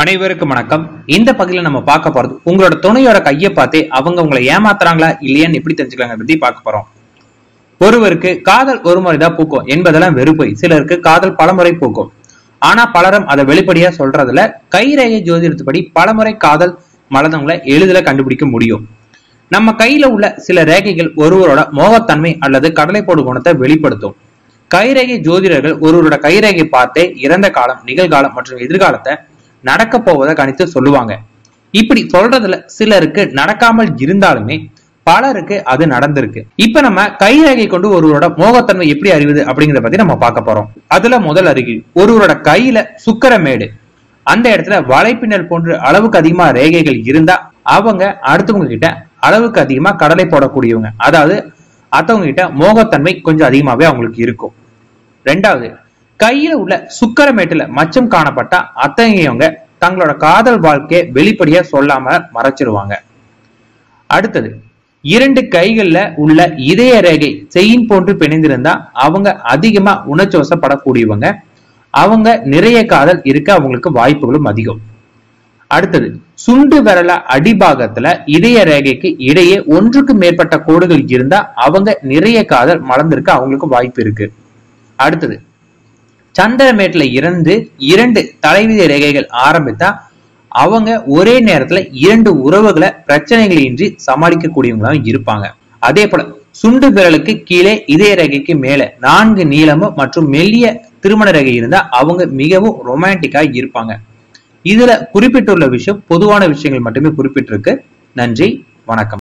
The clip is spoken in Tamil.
அனைவருக்கும் வணக்கம் இந்த பகுதியில நம்ம பார்க்க போறது உங்களோட துணையோட கையை பார்த்தே அவங்க உங்களை ஏமாத்துறாங்களா இல்லையான்னு எப்படி தெரிஞ்சுக்கலாங்க பத்தி பார்க்க போறோம் ஒருவருக்கு காதல் ஒரு முறைதான் பூக்கும் என்பதெல்லாம் வெறுப்பை சிலருக்கு காதல் பலமுறை பூக்கும் ஆனா பலரும் அதை வெளிப்படையா சொல்றதுல கைரேகை ஜோதிடத்துப்படி பலமுறை காதல் மலர்ந்தவங்களை எளிதில கண்டுபிடிக்க முடியும் நம்ம கையில உள்ள சில ரேகைகள் ஒருவரோட மோகத்தன்மை அல்லது கடலை போடு குணத்தை வெளிப்படுத்தும் கைரேகை ஜோதிடர்கள் ஒருவரோட கைரேகை பார்த்தே இறந்த காலம் நிகழ்காலம் மற்றும் எதிர்காலத்தை நடக்க போவதை கணித்து சொல்லுவாங்க இப்படி சொல்றதுல சிலருக்கு நடக்காமல் இருந்தாலுமே பலருக்கு அது நடந்திருக்கு இப்ப நம்ம கைரேகை கொண்டு ஒருவரோட மோகத்தன்மை எப்படி அறிவது அப்படிங்கறத பத்தி நம்ம பார்க்க போறோம் அதுல முதல் அறிகுறி ஒருவரோட கையில சுக்கரமேடு அந்த இடத்துல வலைப்பின்னல் போன்ற அளவுக்கு அதிகமா ரேகைகள் இருந்தா அவங்க அடுத்தவங்க கிட்ட அளவுக்கு அதிகமா கடலை போடக்கூடியவங்க அதாவது அடுத்தவங்க கிட்ட மோகத்தன்மை கொஞ்சம் அதிகமாவே அவங்களுக்கு இருக்கும் ரெண்டாவது கையில உள்ள சுக்கரமேட்டுல மச்சம் காணப்பட்டா அத்தகையவங்க தங்களோட காதல் வாழ்க்கையை வெளிப்படையா சொல்லாம மறைச்சிருவாங்க அடுத்தது இரண்டு கைகள்ல உள்ள இதய ரேகை செயின் போன்று பிணைந்திருந்தா அவங்க அதிகமா உணர்ச்சோசப்படக்கூடியவங்க அவங்க நிறைய காதல் இருக்க அவங்களுக்கு வாய்ப்புகளும் அதிகம் அடுத்தது சுண்டு விரல அடிபாகத்துல இதய ரேகைக்கு இடையே ஒன்றுக்கு மேற்பட்ட கோடுகள் இருந்தா அவங்க நிறைய காதல் மலர்ந்திருக்க அவங்களுக்கு வாய்ப்பு இருக்கு அடுத்தது சந்திரமேட்ல இருந்து இரண்டு தலைவிதி ரேகைகள் ஆரம்பித்தா அவங்க ஒரே நேரத்துல இரண்டு உறவுகளை பிரச்சனைகள் இன்றி சமாளிக்கக்கூடியவங்களாம் இருப்பாங்க அதே போல சுண்டு விரலுக்கு கீழே இதய ரேகைக்கு மேல நான்கு நீளமும் மற்றும் மெல்லிய திருமண ரேகை இருந்தா அவங்க மிகவும் ரொமான்டிக்கா இருப்பாங்க இதுல குறிப்பிட்டுள்ள விஷயம் பொதுவான விஷயங்கள் மட்டுமே குறிப்பிட்டிருக்கு நன்றி வணக்கம்